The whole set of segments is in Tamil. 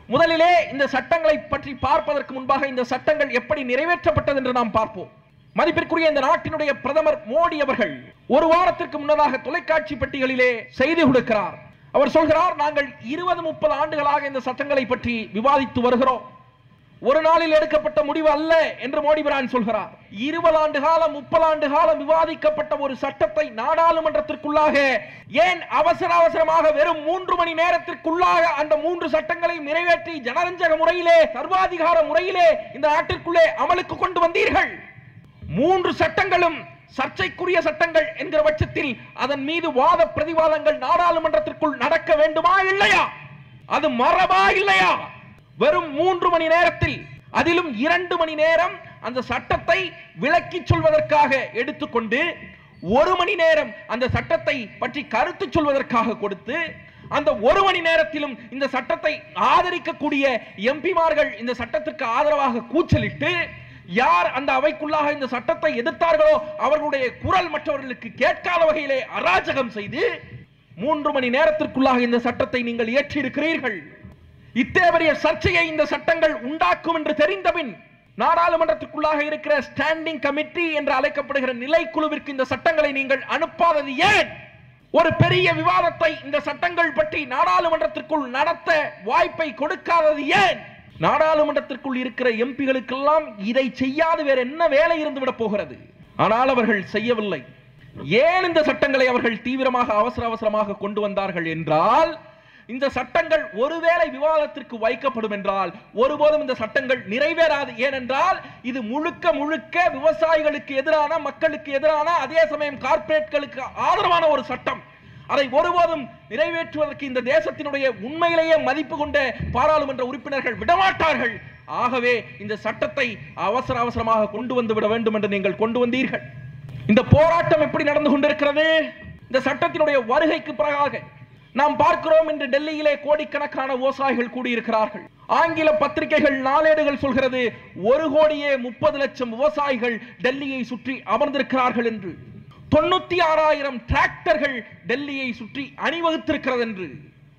முதலிலே இந்த சட்டங்களை பற்றி பார்ப்பதற்கு முன்பாக இந்த சட்டங்கள் எப்படி நிறைவேற்றப்பட்டது என்று நாம் பார்ப்போம் மதிப்பிற்குரிய இந்த நாட்டினுடைய பிரதமர் மோடி அவர்கள் ஒரு வாரத்திற்கு முன்னதாக தொலைக்காட்சி பெட்டிகளிலே செய்தி கொடுக்கிறார் அவர் சொல்கிறார் நாங்கள் இருபது முப்பது ஆண்டுகளாக இந்த சட்டங்களை பற்றி விவாதித்து வருகிறோம் ஒரு நாளில் எடுக்கப்பட்ட முடிவு அல்ல என்று மோடி பிரான் சொல்கிறார் இருபது ஆண்டு காலம் முப்பது ஆண்டு காலம் விவாதிக்கப்பட்ட ஒரு சட்டத்தை நாடாளுமன்றத்திற்குள்ளாக ஏன் அவசர அவசரமாக வெறும் மூன்று மணி நேரத்திற்குள்ளாக அந்த மூன்று சட்டங்களை நிறைவேற்றி ஜனரஞ்சக முறையிலே சர்வாதிகார முறையிலே இந்த நாட்டிற்குள்ளே அமலுக்கு கொண்டு வந்தீர்கள் மூன்று சட்டங்களும் சர்ச்சைக்குரிய சட்டங்கள் என்கிற பட்சத்தில் அதன் மீது வாத பிரதிவாதங்கள் நாடாளுமன்றத்திற்குள் நடக்க வேண்டுமா இல்லையா அது மரபா இல்லையா வெறும் மூன்று மணி நேரத்தில் அதிலும் இரண்டு மணி நேரம் அந்த சட்டத்தை விளக்கி சொல்வதற்காக எடுத்துக்கொண்டு ஒரு மணி நேரம் அந்த சட்டத்தை பற்றி கருத்து சொல்வதற்காக கொடுத்து அந்த ஒரு மணி நேரத்திலும் இந்த சட்டத்தை ஆதரிக்கக்கூடிய எம்பிமார்கள் இந்த சட்டத்திற்கு ஆதரவாக கூச்சலிட்டு யார் அந்த அவைக்குள்ளாக இந்த சட்டத்தை எதிர்த்தார்களோ அவர்களுடைய குரல் மற்றவர்களுக்கு கேட்காத வகையிலே அராஜகம் செய்து மூன்று மணி நேரத்திற்குள்ளாக இந்த சட்டத்தை நீங்கள் இயற்றியிருக்கிறீர்கள் இத்தேவரிய சர்ச்சையை இந்த சட்டங்கள் உண்டாக்கும் என்று தெரிந்தபின் நாடாளுமன்றத்துக்குள்ளாக இருக்கிற ஸ்டாண்டிங் கமிட்டி என்று அழைக்கப்படுகிற நிலைக்குழுவிற்கு இந்த சட்டங்களை நீங்கள் அனுப்பாதது ஏன் ஒரு பெரிய விவாதத்தை இந்த சட்டங்கள் பற்றி நாடாளுமன்றத்திற்குள் நடத்த வாய்ப்பை கொடுக்காதது ஏன் நாடாளுமன்றத்திற்குள் இருக்கிற எம்பிகளுக்கெல்லாம் இதை செய்யாது வேற என்ன வேலை இருந்து விட போகிறது ஆனால் அவர்கள் செய்யவில்லை ஏன் இந்த சட்டங்களை அவர்கள் தீவிரமாக அவசர அவசரமாக கொண்டு வந்தார்கள் என்றால் இந்த சட்டங்கள் ஒருவேளை விவாதத்திற்கு வைக்கப்படும் என்றால் ஒருபோதும் இந்த சட்டங்கள் நிறைவேறாது ஏனென்றால் இது முழுக்க முழுக்க விவசாயிகளுக்கு எதிரான மக்களுக்கு எதிரான அதே சமயம் கார்ப்பரேட்களுக்கு ஆதரவான ஒரு சட்டம் அதை ஒருபோதும் நிறைவேற்றுவதற்கு இந்த தேசத்தினுடைய உண்மையிலேயே மதிப்பு கொண்ட பாராளுமன்ற உறுப்பினர்கள் விடமாட்டார்கள் ஆகவே இந்த சட்டத்தை அவசர அவசரமாக கொண்டு வந்து விட வேண்டும் என்று நீங்கள் கொண்டு வந்தீர்கள் இந்த போராட்டம் எப்படி நடந்து கொண்டிருக்கிறது இந்த சட்டத்தினுடைய வருகைக்கு பிறகாக நாம் பார்க்கிறோம் என்று டெல்லியிலே கோடிக்கணக்கான விவசாயிகள் கூடியிருக்கிறார்கள் ஆங்கில பத்திரிகைகள் நாளேடுகள் சொல்கிறது ஒரு கோடியே முப்பது லட்சம் விவசாயிகள் டெல்லியை சுற்றி அமர்ந்திருக்கிறார்கள் என்று தொண்ணூத்தி ஆறாயிரம் டிராக்டர்கள் டெல்லியை சுற்றி அணிவகுத்திருக்கிறது என்று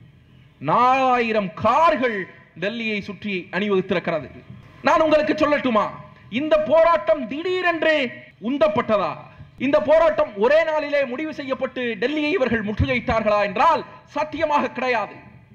நாலாயிரம் கார்கள் டெல்லியை சுற்றி அணிவகுத்திருக்கிறது நான் உங்களுக்கு சொல்லட்டுமா இந்த போராட்டம் திடீரென்று உந்தப்பட்டதா இந்த போராட்டம் ஒரே நாளிலே முடிவு செய்யப்பட்டு டெல்லியை இவர்கள் முற்றுகையிட்டார்களா என்றால் சத்தியமாக கிடையாது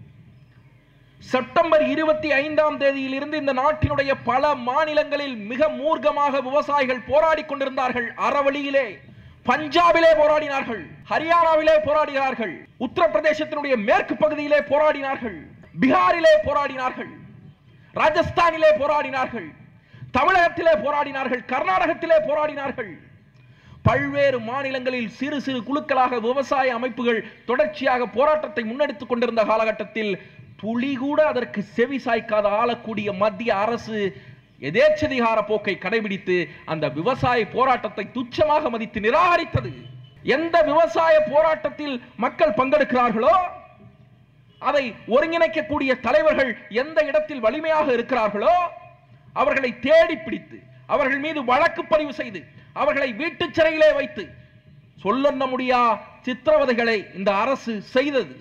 செப்டம்பர் இருபத்தி ஐந்தாம் தேதியிலிருந்து இந்த நாட்டினுடைய பல மாநிலங்களில் மிக மூர்க்கமாக விவசாயிகள் போராடி கொண்டிருந்தார்கள் அறவழியிலே பஞ்சாபிலே போராடினார்கள் ஹரியானாவிலே போராடினார்கள் உத்தரப்பிரதேசத்தினுடைய மேற்கு பகுதியிலே போராடினார்கள் பீகாரிலே போராடினார்கள் ராஜஸ்தானிலே போராடினார்கள் தமிழகத்திலே போராடினார்கள் கர்நாடகத்திலே போராடினார்கள் பல்வேறு மாநிலங்களில் சிறு சிறு குழுக்களாக விவசாய அமைப்புகள் தொடர்ச்சியாக போராட்டத்தை முன்னெடுத்துக் கொண்டிருந்த காலகட்டத்தில் துளி கூட அதற்கு செவி சாய்க்காத ஆளக்கூடிய மத்திய அரசு எதேச்சதிகார போக்கை கடைபிடித்து அந்த விவசாய போராட்டத்தை துச்சமாக மதித்து நிராகரித்தது எந்த விவசாய போராட்டத்தில் மக்கள் பங்கெடுக்கிறார்களோ அதை ஒருங்கிணைக்கக்கூடிய தலைவர்கள் எந்த இடத்தில் வலிமையாக இருக்கிறார்களோ அவர்களை தேடி பிடித்து அவர்கள் மீது வழக்கு பதிவு செய்து அவர்களை வீட்டு சிறையிலே வைத்து சொல்ல முடியா சித்திரவதைகளை இந்த அரசு செய்தது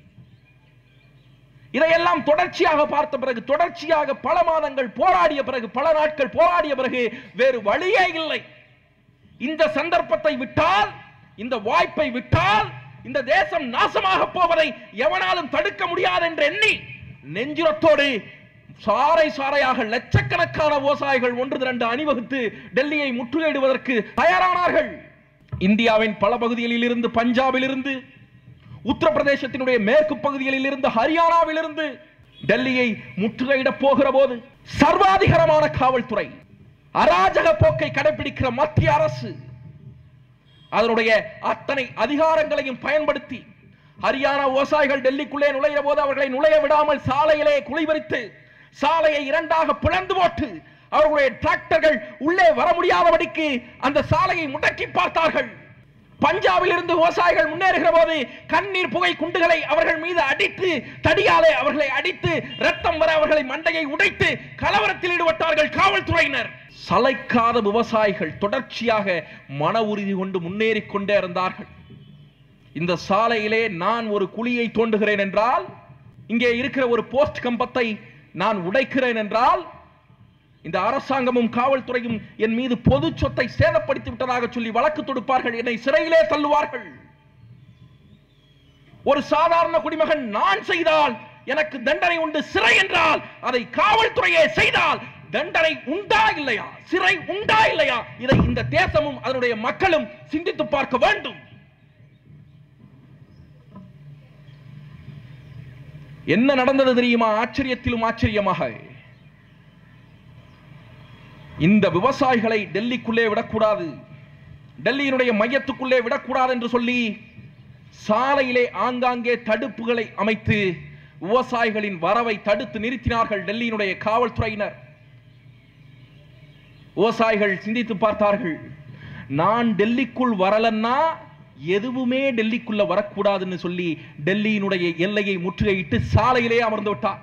இதையெல்லாம் தொடர்ச்சியாக பார்த்த பிறகு தொடர்ச்சியாக பல மாதங்கள் போராடிய பிறகு பல நாட்கள் போராடிய பிறகு வேறு வழியே இல்லை இந்த சந்தர்ப்பத்தை விட்டால் இந்த வாய்ப்பை விட்டால் இந்த தேசம் நாசமாக போவதை எவனாலும் தடுக்க முடியாது என்று எண்ணி நெஞ்சுரத்தோடு சாறை சாறையாக லட்சக்கணக்கான விவசாயிகள் ஒன்று திரண்டு அணிவகுத்து டெல்லியை முற்றுகையிடுவதற்கு தயாரானார்கள் இந்தியாவின் பல பகுதிகளில் இருந்து பஞ்சாபில் இருந்து உத்தரப்பிரதேசத்தினுடைய மேற்கு பகுதிகளில் இருந்து ஹரியானாவில் இருந்து டெல்லியை முற்றுகையிட போகிற போது சர்வாதிகாரமான காவல்துறை அராஜக போக்கை கடைபிடிக்கிற மத்திய அரசு அதனுடைய அத்தனை அதிகாரங்களையும் பயன்படுத்தி ஹரியானா விவசாயிகள் டெல்லிக்குள்ளே நுழைகிற போது அவர்களை நுழைய விடாமல் சாலையிலே குளிபறித்து சாலையை இரண்டாக பிளந்து போட்டு அவர்களுடைய டிராக்டர்கள் உள்ளே வர முடியாதபடிக்கு அந்த சாலையை முடக்கி பார்த்தார்கள் பஞ்சாபில் இருந்து விவசாயிகள் முன்னேறுகிற போது கண்ணீர் புகை குண்டுகளை அவர்கள் மீது அடித்து தடியாலே அவர்களை அடித்து ரத்தம் வர அவர்களை மண்டையை உடைத்து கலவரத்தில் ஈடுபட்டார்கள் காவல்துறையினர் சளைக்காத விவசாயிகள் தொடர்ச்சியாக மன உறுதி கொண்டு முன்னேறிக் கொண்டே இருந்தார்கள் இந்த சாலையிலே நான் ஒரு குழியை தோண்டுகிறேன் என்றால் இங்கே இருக்கிற ஒரு போஸ்ட் கம்பத்தை நான் உடைக்கிறேன் என்றால் இந்த அரசாங்கமும் காவல்துறையும் என் மீது பொது சொத்தை சேதப்படுத்தி விட்டதாக சொல்லி வழக்கு தொடுப்பார்கள் என்னை சிறையிலே தள்ளுவார்கள் ஒரு சாதாரண குடிமகன் நான் செய்தால் எனக்கு தண்டனை உண்டு சிறை என்றால் அதை காவல்துறையே செய்தால் தண்டனை உண்டா இல்லையா சிறை உண்டா இல்லையா இதை இந்த தேசமும் அதனுடைய மக்களும் சிந்தித்து பார்க்க வேண்டும் என்ன நடந்தது தெரியுமா ஆச்சரியத்திலும் ஆச்சரியமாக இந்த விவசாயிகளை டெல்லிக்குள்ளே விடக்கூடாது டெல்லியினுடைய மையத்துக்குள்ளே விடக்கூடாது என்று சொல்லி சாலையிலே ஆங்காங்கே தடுப்புகளை அமைத்து விவசாயிகளின் வரவை தடுத்து நிறுத்தினார்கள் டெல்லியினுடைய காவல்துறையினர் விவசாயிகள் சிந்தித்து பார்த்தார்கள் நான் டெல்லிக்குள் வரலன்னா எதுவுமே டெல்லிக்குள்ள வரக்கூடாதுன்னு சொல்லி டெல்லியினுடைய எல்லையை முற்றுகையிட்டு சாலையிலே அமர்ந்து விட்டார்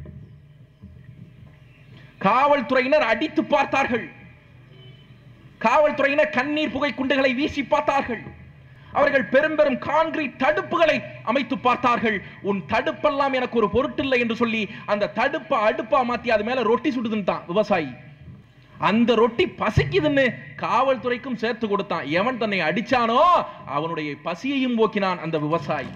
காவல்துறையினர் அடித்து பார்த்தார்கள் காவல்துறையினர் கண்ணீர் புகை குண்டுகளை வீசி பார்த்தார்கள் அவர்கள் பெரும் பெரும் கான்கிரீட் தடுப்புகளை அமைத்து பார்த்தார்கள் உன் தடுப்பெல்லாம் எனக்கு ஒரு பொருட்டில்லை என்று சொல்லி அந்த தடுப்பை அடுப்பா மாத்தி அது மேல ரொட்டி சுடுதுன்ட்டான் விவசாயி அந்த ரொட்டி பசிக்குதுன்னு காவல்துறைக்கும் சேர்த்து கொடுத்தான் எவன் தன்னை அடிச்சானோ அவனுடைய பசியையும் போக்கினான் அந்த விவசாயி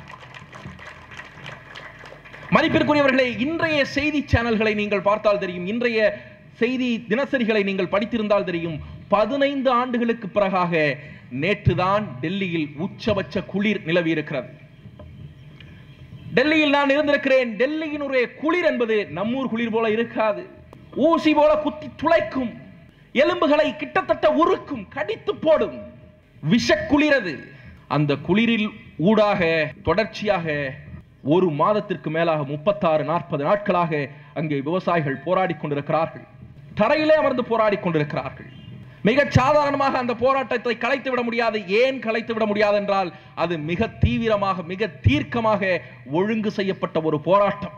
மதிப்பிற்குரியவர்களே இன்றைய செய்தி சேனல்களை நீங்கள் பார்த்தால் தெரியும் இன்றைய செய்தி தினசரிகளை நீங்கள் படித்திருந்தால் தெரியும் பதினைந்து ஆண்டுகளுக்கு பிறகாக நேற்றுதான் டெல்லியில் உச்சபட்ச குளிர் நிலவி இருக்கிறது டெல்லியில் நான் இருந்திருக்கிறேன் டெல்லியினுடைய குளிர் என்பது நம்மூர் குளிர் போல இருக்காது ஊசி போல குத்தி துளைக்கும் எலும்புகளை கிட்டத்தட்ட உருக்கும் கடித்து போடும் விஷ குளிரது அந்த குளிரில் ஊடாக தொடர்ச்சியாக ஒரு மாதத்திற்கு மேலாக முப்பத்தாறு நாற்பது நாட்களாக அங்கே விவசாயிகள் போராடி கொண்டிருக்கிறார்கள் தரையிலே அமர்ந்து போராடி கொண்டிருக்கிறார்கள் மிக சாதாரணமாக அந்த போராட்டத்தை கலைத்து விட முடியாது ஏன் கலைத்து விட முடியாது என்றால் அது மிக தீவிரமாக மிக தீர்க்கமாக ஒழுங்கு செய்யப்பட்ட ஒரு போராட்டம்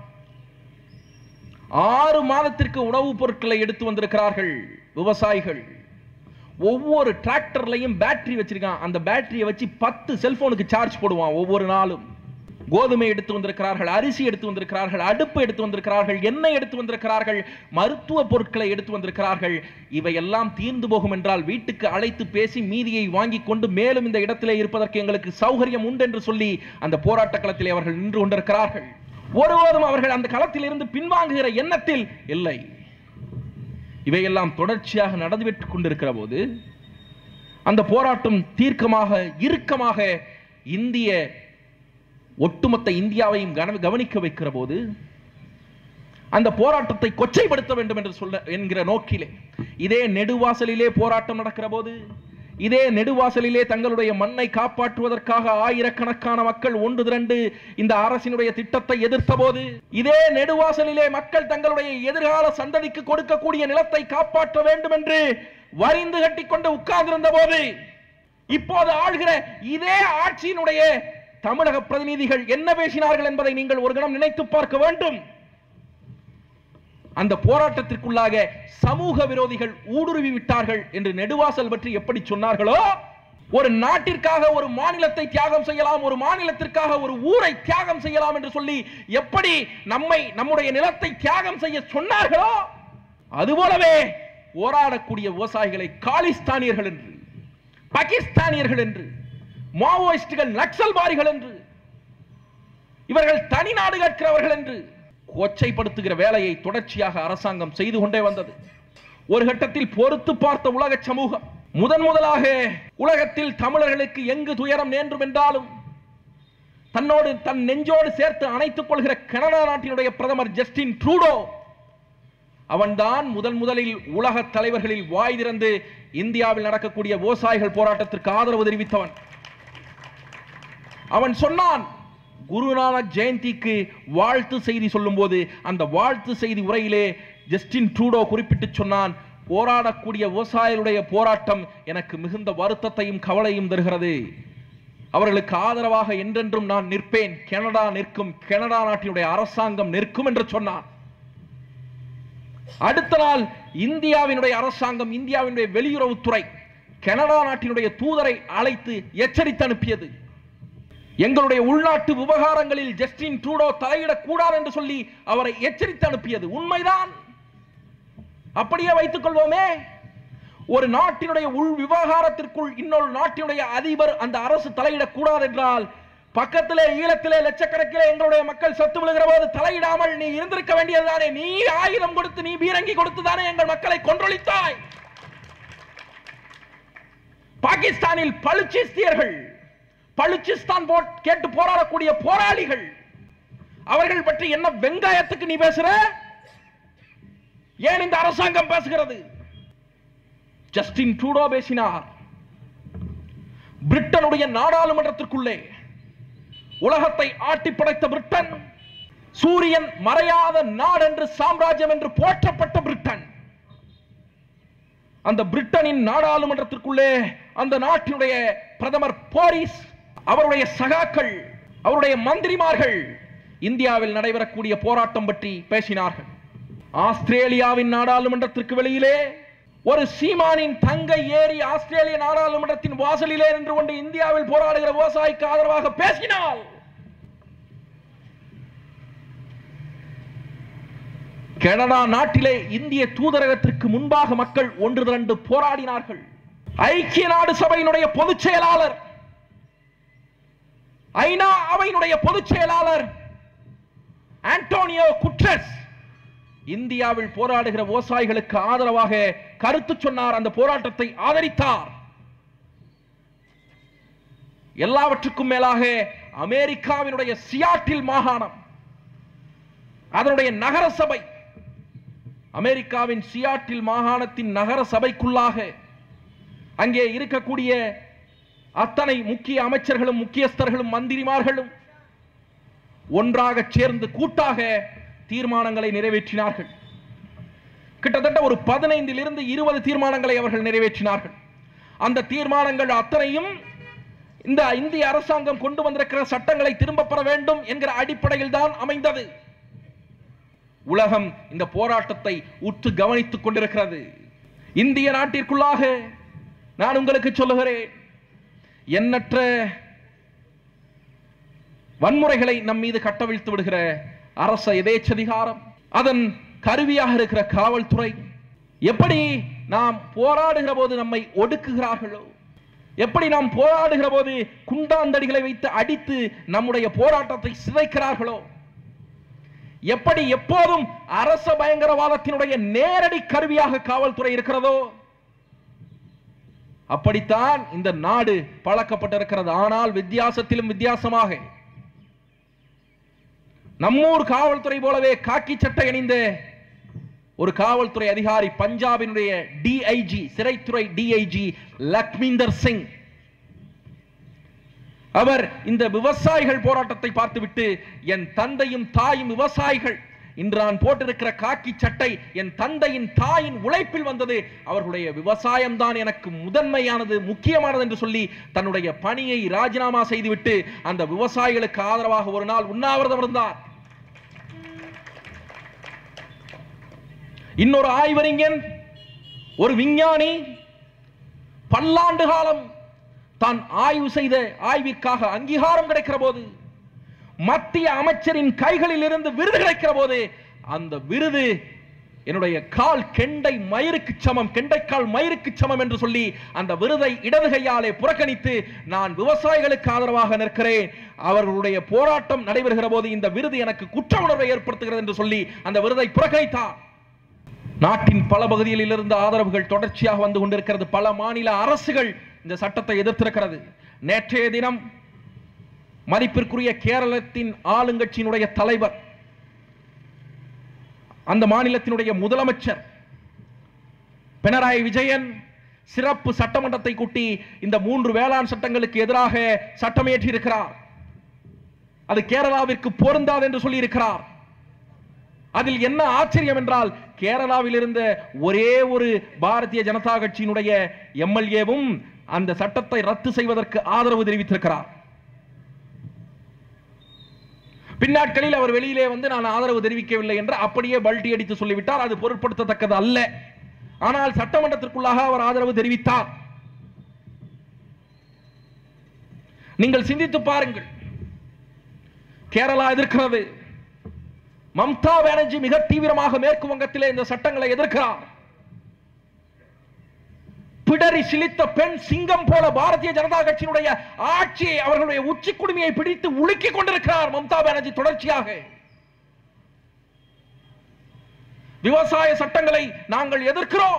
ஆறு மாதத்திற்கு உணவுப் பொருட்களை எடுத்து வந்திருக்கிறார்கள் விவசாயிகள் ஒவ்வொரு டிராக்டர்லையும் பேட்டரி வச்சிருக்கான் அந்த பேட்டரியை வச்சு பத்து செல்போனுக்கு சார்ஜ் போடுவான் ஒவ்வொரு நாளும் கோதுமை எடுத்து வந்திருக்கிறார்கள் அரிசி எடுத்து வந்திருக்கிறார்கள் அடுப்பு எடுத்து வந்திருக்கிறார்கள் எண்ணெய் எடுத்து வந்திருக்கிறார்கள் மருத்துவ பொருட்களை எடுத்து வந்திருக்கிறார்கள் இவையெல்லாம் தீர்ந்து போகும் என்றால் வீட்டுக்கு அழைத்து பேசி மீதியை வாங்கி கொண்டு மேலும் இந்த இடத்திலே இருப்பதற்கு எங்களுக்கு சௌகரியம் உண்டு என்று சொல்லி அந்த போராட்ட களத்திலே அவர்கள் நின்று கொண்டிருக்கிறார்கள் ஒருபோதும் அவர்கள் அந்த களத்தில் இருந்து பின்வாங்குகிற எண்ணத்தில் இல்லை இவையெல்லாம் தொடர்ச்சியாக நடந்துவிட்டுக் கொண்டிருக்கிற போது அந்த போராட்டம் தீர்க்கமாக இறுக்கமாக இந்திய ஒட்டுமொத்த இந்தியாவையும் கவன- கவனிக்க வைக்கிற போது அந்த போராட்டத்தை கொச்சைப்படுத்த வேண்டும் என்று சொல்ல என்கிற நோக்கிலே இதே நெடுவாசலிலே போராட்டம் நடக்கிற போது இதே நெடுவாசலிலே தங்களுடைய மண்ணை காப்பாற்றுவதற்காக ஆயிரக்கணக்கான மக்கள் ஒன்று திரண்டு இந்த அரசினுடைய திட்டத்தை எதிர்த்த போது இதே நெடுவாசலிலே மக்கள் தங்களுடைய எதிர்கால சந்ததிக்கு கொடுக்கக்கூடிய நிலத்தை காப்பாற்ற வேண்டும் என்று வரிந்து கட்டிக்கொண்டு உட்கார்ந்திருந்த போது இப்போது ஆள்கிற இதே ஆட்சியினுடைய தமிழக பிரதிநிதிகள் என்ன பேசினார்கள் என்பதை நீங்கள் ஒரு கணம் நினைத்து பார்க்க வேண்டும் அந்த போராட்டத்திற்குள்ளாக சமூக விரோதிகள் ஊடுருவி விட்டார்கள் என்று நெடுவாசல் பற்றி எப்படி சொன்னார்களோ ஒரு நாட்டிற்காக ஒரு மாநிலத்தை தியாகம் செய்யலாம் ஒரு மாநிலத்திற்காக ஒரு ஊரை தியாகம் செய்யலாம் என்று சொல்லி எப்படி நம்மை நம்முடைய நிலத்தை தியாகம் செய்ய சொன்னார்களோ அதுபோலவே போராடக்கூடிய விவசாயிகளை காலிஸ்தானியர்கள் என்று பாகிஸ்தானியர்கள் என்று மாவோயிஸ்டுகள் நக்சல்வாதிகள் என்று இவர்கள் தனி நாடு கேட்கிறவர்கள் என்று கொச்சைப்படுத்துகிற வேலையை தொடர்ச்சியாக அரசாங்கம் செய்து கொண்டே வந்தது ஒரு கட்டத்தில் பொறுத்து பார்த்த உலக சமூகம் முதன் முதலாக உலகத்தில் தமிழர்களுக்கு எங்கு துயரம் நேன்றும் என்றாலும் தன்னோடு தன் நெஞ்சோடு சேர்த்து அணைத்துக் கொள்கிற கனடா நாட்டினுடைய பிரதமர் ஜஸ்டின் ட்ரூடோ அவன்தான் முதன் முதலில் உலக தலைவர்களில் வாய் திறந்து இந்தியாவில் நடக்கக்கூடிய விவசாயிகள் போராட்டத்திற்கு ஆதரவு தெரிவித்தவன் அவன் சொன்னான் குருநானக் ஜெயந்திக்கு வாழ்த்து செய்தி சொல்லும்போது அந்த வாழ்த்து செய்தி உரையிலே ஜஸ்டின் ட்ரூடோ குறிப்பிட்டு சொன்னான் போராடக்கூடிய விவசாயிகளுடைய போராட்டம் எனக்கு மிகுந்த வருத்தத்தையும் கவலையும் தருகிறது அவர்களுக்கு ஆதரவாக என்றென்றும் நான் நிற்பேன் கனடா நிற்கும் கனடா நாட்டினுடைய அரசாங்கம் நிற்கும் என்று சொன்னான் அடுத்த நாள் இந்தியாவினுடைய அரசாங்கம் இந்தியாவினுடைய வெளியுறவுத்துறை கனடா நாட்டினுடைய தூதரை அழைத்து எச்சரித்து அனுப்பியது எங்களுடைய உள்நாட்டு விவகாரங்களில் ஜஸ்டின் ட்ரூடோ தலையிடக்கூடாது என்று சொல்லி அவரை எச்சரித்து அனுப்பியது உண்மைதான் அப்படியே வைத்துக் கொள்வோமே ஒரு நாட்டினுடைய உள் விவகாரத்திற்குள் இன்னொரு நாட்டினுடைய அதிபர் அந்த அரசு தலையிடக்கூடாது என்றால் பக்கத்திலே ஈழத்திலே லட்சக்கணக்கிலே எங்களுடைய மக்கள் சத்து விழுகிற போது தலையிடாமல் நீ இருந்திருக்க வேண்டியதுதானே நீ ஆயுதம் கொடுத்து நீ பீரங்கி கொடுத்து தானே எங்கள் மக்களை கொன்றொழித்தாய் பாகிஸ்தானில் பலுச்சிஸ்தியர்கள் பலுச்சிஸ்தான் போட் கேட்டு போராடக்கூடிய போராளிகள் அவர்கள் பற்றி என்ன வெங்காயத்துக்கு நீ பேசுற ஏன் இந்த அரசாங்கம் பேசுகிறது ஜஸ்டின் ட்ரூடோ பேசினார் பிரிட்டனுடைய நாடாளுமன்றத்திற்குள்ளே உலகத்தை ஆட்டி படைத்த பிரிட்டன் சூரியன் மறையாத நாடென்று சாம்ராஜ்யம் என்று போற்றப்பட்ட பிரிட்டன் அந்த பிரிட்டனின் நாடாளுமன்றத்திற்குள்ளே அந்த நாட்டினுடைய பிரதமர் போரிஸ் அவருடைய சகாக்கள் அவருடைய மந்திரிமார்கள் இந்தியாவில் நடைபெறக்கூடிய போராட்டம் பற்றி பேசினார்கள் ஆஸ்திரேலியாவின் நாடாளுமன்றத்திற்கு வெளியிலே ஒரு சீமானின் தங்கை ஏறி ஆஸ்திரேலிய நாடாளுமன்றத்தின் வாசலிலே நின்று கொண்டு இந்தியாவில் போராடுகிற விவசாயிக்கு ஆதரவாக பேசினாள் கனடா நாட்டிலே இந்திய தூதரகத்திற்கு முன்பாக மக்கள் ஒன்று திரண்டு போராடினார்கள் ஐக்கிய நாடு சபையினுடைய பொதுச் செயலாளர் ஐநா அவையினுடைய பொதுச் செயலாளர் ஆண்டோனியோ குட்ரஸ் இந்தியாவில் போராடுகிற விவசாயிகளுக்கு ஆதரவாக கருத்து சொன்னார் அந்த போராட்டத்தை ஆதரித்தார் எல்லாவற்றுக்கும் மேலாக அமெரிக்காவினுடைய சியாட்டில் மாகாணம் அதனுடைய நகர சபை அமெரிக்காவின் சியாட்டில் மாகாணத்தின் நகர சபைக்குள்ளாக அங்கே இருக்கக்கூடிய அத்தனை முக்கிய அமைச்சர்களும் முக்கியஸ்தர்களும் மந்திரிமார்களும் ஒன்றாக சேர்ந்து கூட்டாக தீர்மானங்களை நிறைவேற்றினார்கள் கிட்டத்தட்ட ஒரு பதினைந்திலிருந்து இருபது தீர்மானங்களை அவர்கள் நிறைவேற்றினார்கள் அந்த தீர்மானங்கள் அத்தனையும் இந்த இந்திய அரசாங்கம் கொண்டு வந்திருக்கிற சட்டங்களை திரும்ப பெற வேண்டும் என்கிற அடிப்படையில் தான் அமைந்தது உலகம் இந்த போராட்டத்தை உற்று கவனித்துக் கொண்டிருக்கிறது இந்திய நாட்டிற்குள்ளாக நான் உங்களுக்கு சொல்லுகிறேன் எண்ணற்ற வன்முறைகளை நம் மீது கட்டவிழ்த்து விடுகிற அரச எதேச்சதிகாரம் அதன் கருவியாக இருக்கிற காவல்துறை எப்படி நாம் போராடுகிற போது நம்மை ஒடுக்குகிறார்களோ எப்படி நாம் போராடுகிற போது குண்டாந்தடிகளை வைத்து அடித்து நம்முடைய போராட்டத்தை சிதைக்கிறார்களோ எப்படி எப்போதும் அரச பயங்கரவாதத்தினுடைய நேரடி கருவியாக காவல்துறை இருக்கிறதோ அப்படித்தான் இந்த நாடு பழக்கப்பட்டிருக்கிறது ஆனால் வித்தியாசத்திலும் வித்தியாசமாக நம்மூர் காவல்துறை போலவே காக்கி சட்டை அணிந்த ஒரு காவல்துறை அதிகாரி பஞ்சாபினுடைய டிஐஜி சிறைத்துறை டிஐஜி லக்மிந்தர் சிங் அவர் இந்த விவசாயிகள் போராட்டத்தை பார்த்துவிட்டு என் தந்தையும் தாயும் விவசாயிகள் இன்று நான் போட்டிருக்கிற காக்கி சட்டை என் தந்தையின் தாயின் உழைப்பில் வந்தது அவர்களுடைய விவசாயம் தான் எனக்கு முதன்மையானது முக்கியமானது என்று சொல்லி தன்னுடைய பணியை ராஜினாமா செய்துவிட்டு அந்த விவசாயிகளுக்கு ஆதரவாக ஒரு நாள் உண்ணாவிரதம் இருந்தார் இன்னொரு ஆய்வறிஞன் ஒரு விஞ்ஞானி பல்லாண்டு காலம் தான் ஆய்வு செய்த ஆய்விற்காக அங்கீகாரம் கிடைக்கிற போது மத்திய அமைச்சரின் கைகளில் இருந்து விருது கிடைக்கிற போது அந்த விருது என்னுடைய கால் கெண்டை மயிருக்கு சமம் கெண்டைக்கால் மயிருக்கு சமம் என்று சொல்லி அந்த விருதை இடது கையாலே புறக்கணித்து நான் விவசாயிகளுக்கு ஆதரவாக நிற்கிறேன் அவர்களுடைய போராட்டம் நடைபெறுகிற போது இந்த விருது எனக்கு குற்ற உணர்வை ஏற்படுத்துகிறது என்று சொல்லி அந்த விருதை புறக்கணித்தார் நாட்டின் பல பகுதிகளில் இருந்து ஆதரவுகள் தொடர்ச்சியாக வந்து கொண்டிருக்கிறது பல மாநில அரசுகள் இந்த சட்டத்தை எதிர்த்திருக்கிறது நேற்றைய தினம் மதிப்பிற்குரிய கேரளத்தின் ஆளுங்கட்சியினுடைய தலைவர் அந்த மாநிலத்தினுடைய முதலமைச்சர் பினராயி விஜயன் சிறப்பு சட்டமன்றத்தை கூட்டி இந்த மூன்று வேளாண் சட்டங்களுக்கு எதிராக சட்டம் இருக்கிறார் அது கேரளாவிற்கு பொருந்தாது என்று சொல்லி இருக்கிறார் அதில் என்ன ஆச்சரியம் என்றால் கேரளாவில் இருந்த ஒரே ஒரு பாரதிய ஜனதா கட்சியினுடைய எம்எல்ஏவும் அந்த சட்டத்தை ரத்து செய்வதற்கு ஆதரவு தெரிவித்திருக்கிறார் பின்னாட்களில் அவர் வெளியிலே வந்து நான் ஆதரவு தெரிவிக்கவில்லை என்று அப்படியே பல்டி அடித்து சொல்லிவிட்டார் அது பொருட்படுத்தத்தக்கது அல்ல ஆனால் சட்டமன்றத்திற்குள்ளாக அவர் ஆதரவு தெரிவித்தார் நீங்கள் சிந்தித்து பாருங்கள் கேரளா எதிர்க்கிறது மம்தா பானர்ஜி மிக தீவிரமாக மேற்கு வங்கத்திலே இந்த சட்டங்களை எதிர்க்கிறார் பிடரி சிலித்த பெண் சிங்கம் போல பாரதிய ஜனதா கட்சியினுடைய ஆட்சியை அவர்களுடைய உச்சி குடுமையை பிடித்து உலுக்கிக் கொண்டிருக்கிறார் மம்தா பானர்ஜி தொடர்ச்சியாக விவசாய சட்டங்களை நாங்கள் எதிர்க்கிறோம்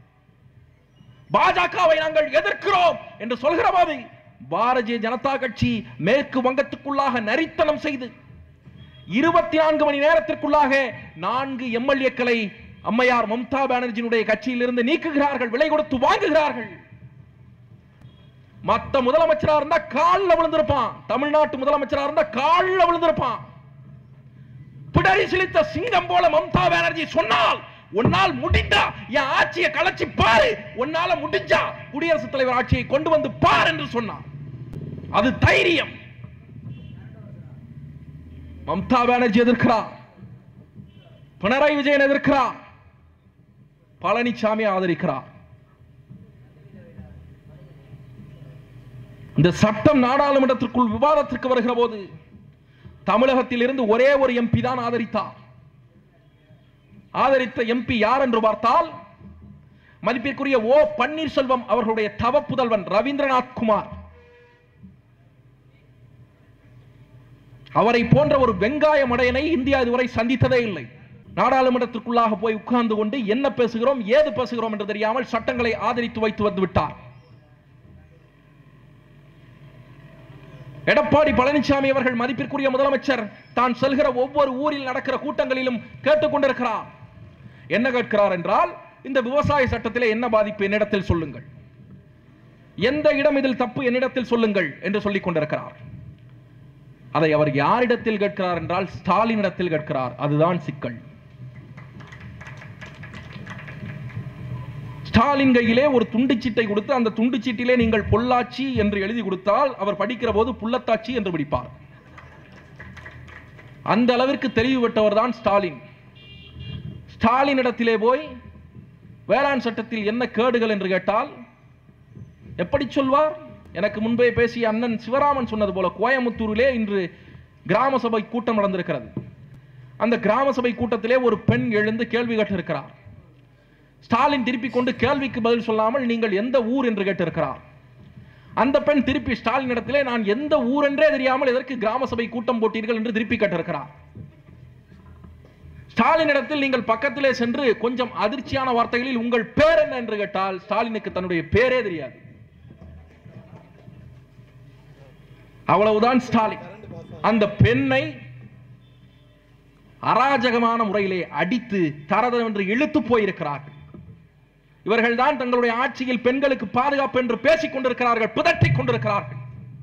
பாஜகவை நாங்கள் எதிர்க்கிறோம் என்று சொல்கிற போது பாரதிய ஜனதா கட்சி மேற்கு வங்கத்துக்குள்ளாக நரித்தனம் செய்து இருபத்தி நான்கு மணி நேரத்திற்குள்ளாக நான்கு எம்எல்ஏக்களை அம்மையார் மம்தா பானர்ஜியினுடைய கட்சியிலிருந்து நீக்குகிறார்கள் விலை கொடுத்து வாங்குகிறார்கள் மத்த முதலமைச்சரா இருந்தா காலில் விழுந்திருப்பான் தமிழ்நாட்டு முதலமைச்சரா இருந்தா காலில் விழுந்திருப்பான் பிடரி சிலித்த சிங்கம் போல மம்தா பானர்ஜி சொன்னால் உன்னால் முடிந்தா என் ஆட்சியை கலைச்சு பாரு உன்னால முடிஞ்சா குடியரசுத் தலைவர் ஆட்சியை கொண்டு வந்து பார் என்று சொன்னார் அது தைரியம் மம்தா பானர்ஜி எதிர்க்கிறார் பினராயி விஜயன் எதிர்க்கிறார் பழனிசாமி ஆதரிக்கிறார் இந்த சட்டம் நாடாளுமன்றத்திற்குள் விவாதத்திற்கு வருகிற போது தமிழகத்தில் இருந்து ஒரே ஒரு எம்பி தான் ஆதரித்தார் ஆதரித்த எம்பி யார் என்று பார்த்தால் மதிப்பிற்குரிய ஓ பன்னீர்செல்வம் அவர்களுடைய தவ புதல்வன் ரவீந்திரநாத் குமார் அவரை போன்ற ஒரு வெங்காய மடையனை இந்தியா இதுவரை சந்தித்ததே இல்லை நாடாளுமன்றத்திற்குள்ளாக போய் உட்கார்ந்து கொண்டு என்ன பேசுகிறோம் ஏது பேசுகிறோம் என்று தெரியாமல் சட்டங்களை ஆதரித்து வைத்து வந்து விட்டார் எடப்பாடி பழனிசாமி அவர்கள் மதிப்பிற்குரிய முதலமைச்சர் தான் செல்கிற ஒவ்வொரு ஊரில் நடக்கிற கூட்டங்களிலும் கேட்டுக்கொண்டிருக்கிறார் என்ன கேட்கிறார் என்றால் இந்த விவசாய சட்டத்திலே என்ன பாதிப்பு என்னிடத்தில் சொல்லுங்கள் எந்த இடம் இதில் தப்பு என்னிடத்தில் சொல்லுங்கள் என்று சொல்லிக் கொண்டிருக்கிறார் அதை அவர் யாரிடத்தில் கேட்கிறார் என்றால் ஸ்டாலினிடத்தில் கேட்கிறார் அதுதான் சிக்கல் ஸ்டாலின் கையிலே ஒரு துண்டுச்சீட்டை கொடுத்து அந்த துண்டுச்சீட்டிலே நீங்கள் பொள்ளாச்சி என்று எழுதி கொடுத்தால் அவர் படிக்கிற போது புள்ளத்தாச்சி என்று படிப்பார் அந்த அளவிற்கு தெளிவுபட்டவர் தான் ஸ்டாலின் ஸ்டாலின் இடத்திலே போய் வேளாண் சட்டத்தில் என்ன கேடுகள் என்று கேட்டால் எப்படி சொல்வார் எனக்கு முன்பே பேசிய அண்ணன் சிவராமன் சொன்னது போல கோயமுத்தூரிலே இன்று கிராம சபை கூட்டம் நடந்திருக்கிறது அந்த கிராம சபை கூட்டத்திலே ஒரு பெண் எழுந்து கேள்வி கேட்டிருக்கிறார் ஸ்டாலின் திருப்பி கொண்டு கேள்விக்கு பதில் சொல்லாமல் நீங்கள் எந்த ஊர் என்று கேட்டிருக்கிறார் அந்த பெண் திருப்பி ஸ்டாலின் இடத்திலே நான் எந்த ஊர் என்றே தெரியாமல் எதற்கு கிராம சபை கூட்டம் போட்டீர்கள் என்று திருப்பி கேட்டிருக்கிறார் ஸ்டாலின் இடத்தில் நீங்கள் பக்கத்திலே சென்று கொஞ்சம் அதிர்ச்சியான வார்த்தைகளில் உங்கள் பேர் என்ன என்று கேட்டால் ஸ்டாலினுக்கு தன்னுடைய பேரே தெரியாது அவ்வளவுதான் ஸ்டாலின் அந்த பெண்ணை அராஜகமான முறையிலே அடித்து தரதம் என்று இழுத்து போயிருக்கிறார்கள் இவர்கள் தான் தங்களுடைய ஆட்சியில் பெண்களுக்கு பாதுகாப்பு என்று பேசிக் கொண்டிருக்கிறார்கள் பிதற்றிக் கொண்டிருக்கிறார்கள்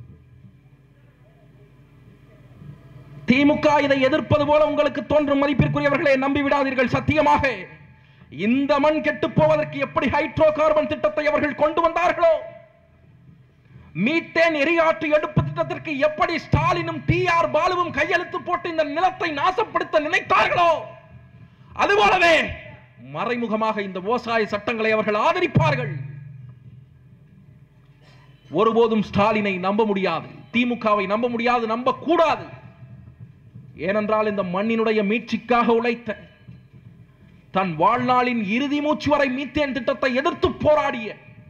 திமுக இதை எதிர்ப்பது போல உங்களுக்கு தோன்றும் மதிப்பிற்குரியவர்களே நம்பி விடாதீர்கள் சத்தியமாக இந்த மண் கெட்டு போவதற்கு எப்படி ஹைட்ரோ கார்பன் திட்டத்தை அவர்கள் கொண்டு வந்தார்களோ மீத்தேன் எரியாற்று எடுப்பு திட்டத்திற்கு எப்படி ஸ்டாலினும் டி ஆர் பாலுவும் கையெழுத்து போட்டு இந்த நிலத்தை நாசப்படுத்த நினைத்தார்களோ அதுபோலவே மறைமுகமாக இந்த விவசாய சட்டங்களை அவர்கள் ஆதரிப்பார்கள் ஒருபோதும் ஸ்டாலினை நம்ப முடியாது திமுகவை நம்ப முடியாது நம்ப கூடாது ஏனென்றால் இந்த மண்ணினுடைய மீட்சிக்காக உழைத்த தன் வாழ்நாளின் இறுதி மூச்சு வரை மீத்தேன் திட்டத்தை எதிர்த்து போராடிய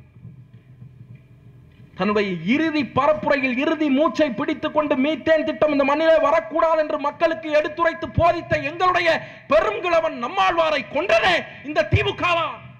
தன்னுடைய இறுதி பரப்புரையில் இறுதி மூச்சை பிடித்துக் கொண்டு மீத்தேன் திட்டம் இந்த மண்ணிலே வரக்கூடாது என்று மக்களுக்கு எடுத்துரைத்து போதித்த எங்களுடைய பெருங்கிழவன் நம்மாழ்வாரை கொன்றதே இந்த திமுக தான்